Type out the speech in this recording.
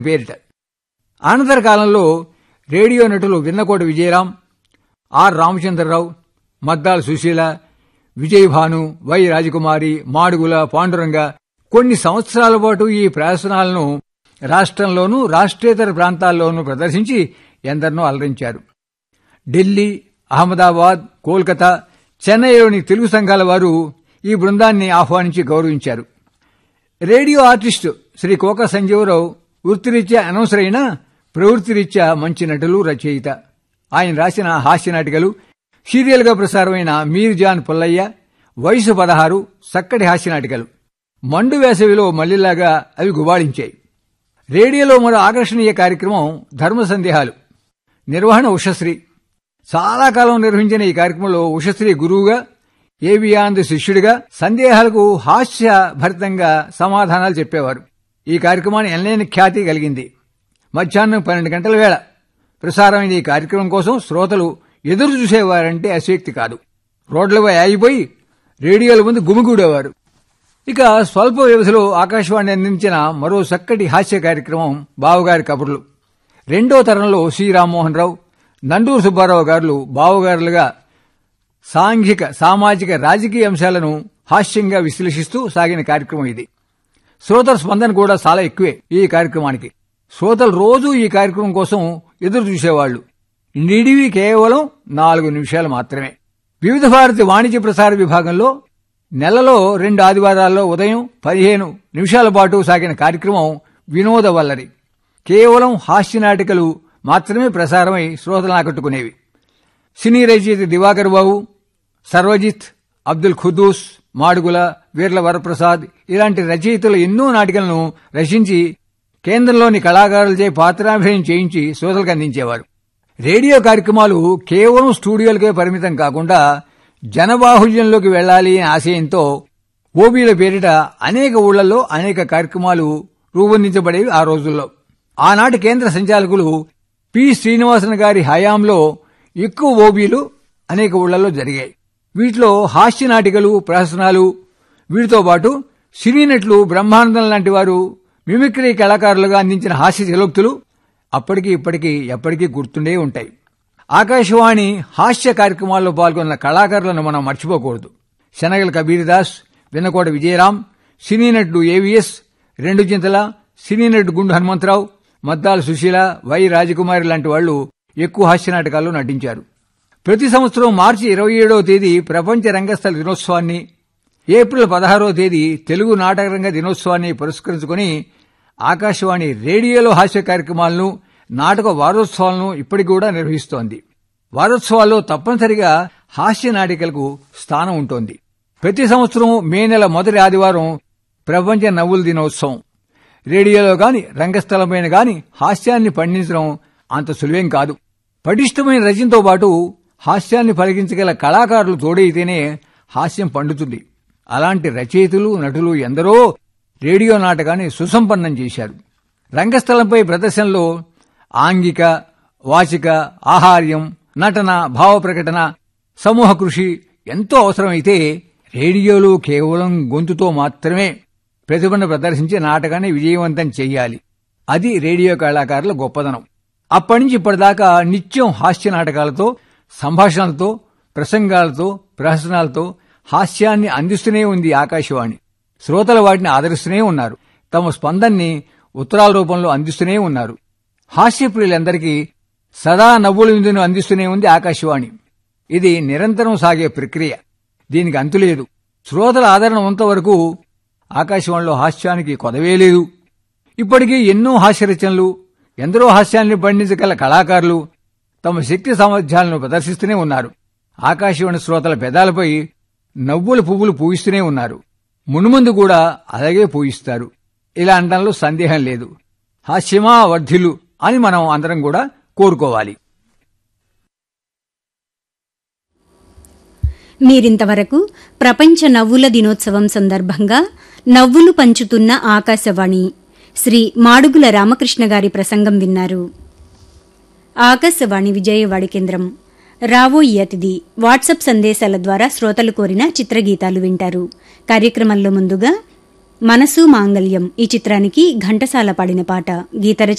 పేరిట అనంతర కాలంలో రేడియో నటులు విన్నకోట విజయరాం ఆర్ రామచంద్రరావు మద్దాల సుశీల విజయభాను వై రాజకుమారి మాడుగుల పాండురంగ కొన్ని సంవత్సరాల పాటు ఈ ప్రదర్శనలను రాష్ట్రంలోనూ రాష్ట్రేతర ప్రాంతాల్లోనూ ప్రదర్శించి ఎందరినో అలరించారు ఢిల్లీ అహ్మదాబాద్ కోల్కతా చెన్నైలోని తెలుగు సంఘాల వారు ఈ బృందాన్ని ఆహ్వానించి గౌరవించారు రేడియో ఆర్టిస్టు శ్రీ కోక సంజీవరావు వృత్తిరీత్యా అనౌన్సర్ అయినా ప్రవృత్తిరీత్యా మంచి నటులు రచయిత ఆయన రాసిన హాస్య నాటికలు సీరియల్గా ప్రసారమైన మీర్ జాన్ పుల్లయ్య వయసు పదహారు చక్కటి హాస్య నాటికలు మండు వేసవిలో మల్లిలాగా అవి గుబాళించాయి రేడియోలో మరో ఆకర్షణీయ కార్యక్రమం ధర్మ సందేహాలు నిర్వహణ ఉషశ్రీ చాలా కాలం నిర్వహించిన ఈ కార్యక్రమంలో ఉషశ్రీ గురువుగా ఏబియాంద్ శిష్యుడిగా సందేహాలకు హాస్య భరితంగా సమాధానాలు చెప్పేవారు ఈ కార్యక్రమాన్ని ఎనలేని ఖ్యాతి కలిగింది మధ్యాహ్నం పన్నెండు గంటల వేళ ప్రసారమైన ఈ కార్యక్రమం కోసం శ్రోతలు ఎదురు చూసేవారంటే అశక్తి కాదు రోడ్లపై ఆగిపోయి రేడియోల ముందు గుమిగూడేవారు ఇక స్వల్ప వ్యవధిలో ఆకాశవాణి అందించిన మరో చక్కటి హాస్య కార్యక్రమం బావగారి కబుర్లు రెండో తరంలో సి రామ్మోహన్ రావు నండూరు సుబ్బారావు గారు బావగారులుగా సాంఘిక సామాజిక రాజకీయ అంశాలను హాస్యంగా విశ్లేషిస్తూ సాగిన కార్యక్రమం ఇది శ్రోతల స్పందన కూడా చాలా ఎక్కువే ఈ కార్యక్రమానికి శ్రోతలు రోజూ ఈ కార్యక్రమం కోసం ఎదురు చూసేవాళ్లు నిడివి కేవలం నాలుగు నిమిషాలు మాత్రమే వివిధ భారతి వాణిజ్య ప్రసార విభాగంలో నెలలో రెండు ఆదివారాల్లో ఉదయం పదిహేను నిమిషాల పాటు సాగిన కార్యక్రమం వినోద వల్లరి కేవలం హాస్య నాటికలు మాత్రమే ప్రసారమై శ్రోతలను ఆకట్టుకునేవి సినీ రచయిత దివాకర్ బాబు సర్వజిత్ అబ్దుల్ ఖుద్దూస్ మాడుగుల వీర్ల వరప్రసాద్ ఇలాంటి రచయితలు ఎన్నో నాటికలను రచించి కేంద్రంలోని కళాకారులచే పాత్రాభినయం చేయించి శ్రోతలకు అందించేవారు రేడియో కార్యక్రమాలు కేవలం స్టూడియోలకే పరిమితం కాకుండా జనబాహుల్యంలోకి వెళ్లాలి అనే ఆశయంతో ఓబీల పేరిట అనేక ఊళ్లలో అనేక కార్యక్రమాలు రూపొందించబడేవి ఆ రోజుల్లో ఆనాటి కేంద్ర సంచాలకులు పి శ్రీనివాసన్ గారి హయాంలో ఎక్కువ ఓబీలు అనేక ఊళ్లలో జరిగాయి వీటిలో హాస్య నాటికలు ప్రహసనాలు వీటితో పాటు సినీ నటులు బ్రహ్మానందం లాంటి వారు మిమిక్రీ కళాకారులుగా అందించిన హాస్య చలోక్తులు అప్పటికి ఇప్పటికీ ఎప్పటికీ గుర్తుండే ఉంటాయి ఆకాశవాణి హాస్య కార్యక్రమాల్లో పాల్గొన్న కళాకారులను మనం మర్చిపోకూడదు శనగల కబీర్దాస్ విన్నకోట విజయరాం సినీ నటుడు ఏవిఎస్ రెండు చింతల సినీ నటుడు గుండు హనుమంతరావు మద్దాల సుశీల వై రాజకుమారి లాంటి వాళ్లు ఎక్కువ హాస్య నాటకాల్లో నటించారు ప్రతి సంవత్సరం మార్చి ఇరవై ఏడవ తేదీ ప్రపంచ రంగస్థల దినోత్సవాన్ని ఏప్రిల్ పదహారవ తేదీ తెలుగు నాటకరంగ దినోత్సవాన్ని పురస్కరించుకుని ఆకాశవాణి రేడియోలో హాస్య కార్యక్రమాలను నాటక వారోత్సవాలను ఇప్పటికి కూడా నిర్వహిస్తోంది వారోత్సవాల్లో తప్పనిసరిగా హాస్య నాటికలకు స్థానం ఉంటుంది ప్రతి సంవత్సరం మే నెల మొదటి ఆదివారం ప్రపంచ నవ్వుల దినోత్సవం రేడియోలో గాని రంగస్థలమైన గాని హాస్యాన్ని పండించడం అంత సులువేం కాదు పటిష్టమైన రచనతో పాటు హాస్యాన్ని పలికించగల కళాకారులు తోడైతేనే హాస్యం పండుతుంది అలాంటి రచయితలు నటులు ఎందరో రేడియో నాటకాన్ని సుసంపన్నం చేశారు రంగస్థలంపై ప్రదర్శనలో ఆంగిక వాచిక ఆహార్యం నటన భావ ప్రకటన సమూహ కృషి ఎంతో అవసరమైతే రేడియోలో కేవలం గొంతుతో మాత్రమే ప్రతిభను ప్రదర్శించి నాటకాన్ని విజయవంతం చెయ్యాలి అది రేడియో కళాకారుల గొప్పదనం అప్పటి నుంచి ఇప్పటిదాకా నిత్యం హాస్య నాటకాలతో సంభాషణలతో ప్రసంగాలతో ప్రహసనాలతో హాస్యాన్ని అందిస్తూనే ఉంది ఆకాశవాణి శ్రోతలు వాటిని ఆదరిస్తూనే ఉన్నారు తమ స్పందన్ని ఉత్తరాల రూపంలో అందిస్తూనే ఉన్నారు హాస్యప్రియులందరికీ సదా నవ్వుల విందును అందిస్తూనే ఉంది ఆకాశవాణి ఇది నిరంతరం సాగే ప్రక్రియ దీనికి అంతులేదు శ్రోతల ఆదరణ ఉన్నంతవరకు ఆకాశవాణిలో హాస్యానికి కొదవే లేదు ఇప్పటికీ ఎన్నో హాస్య రచనలు ఎందరో హాస్యాన్ని పండించగల కళాకారులు తమ శక్తి సామర్థ్యాలను ప్రదర్శిస్తూనే ఉన్నారు ఆకాశవాణి శ్రోతల పెదాలపై నవ్వుల పువ్వులు పూయిస్తూనే ఉన్నారు మునుముందు కూడా అలాగే పూయిస్తారు ఇలా అనడంలో సందేహం లేదు హాస్యమా వర్ధిల్లు అని మనం అందరం కూడా కోరుకోవాలి మీరింతవరకు ప్రపంచ నవ్వుల దినోత్సవం సందర్భంగా నవ్వులు పంచుతున్న ఆకాశవాణి శ్రీ మాడుగుల రామకృష్ణ గారి ప్రసంగం విన్నారు ఆకాశవాణి విజయవాడి కేంద్రం రావోయి అతిథి వాట్సాప్ సందేశాల ద్వారా శ్రోతలు కోరిన చిత్రగీతాలు వింటారు కార్యక్రమంలో ముందుగా మనసు మాంగళ్యం ఈ చిత్రానికి ఘంటసాల పాడిన పాట గీత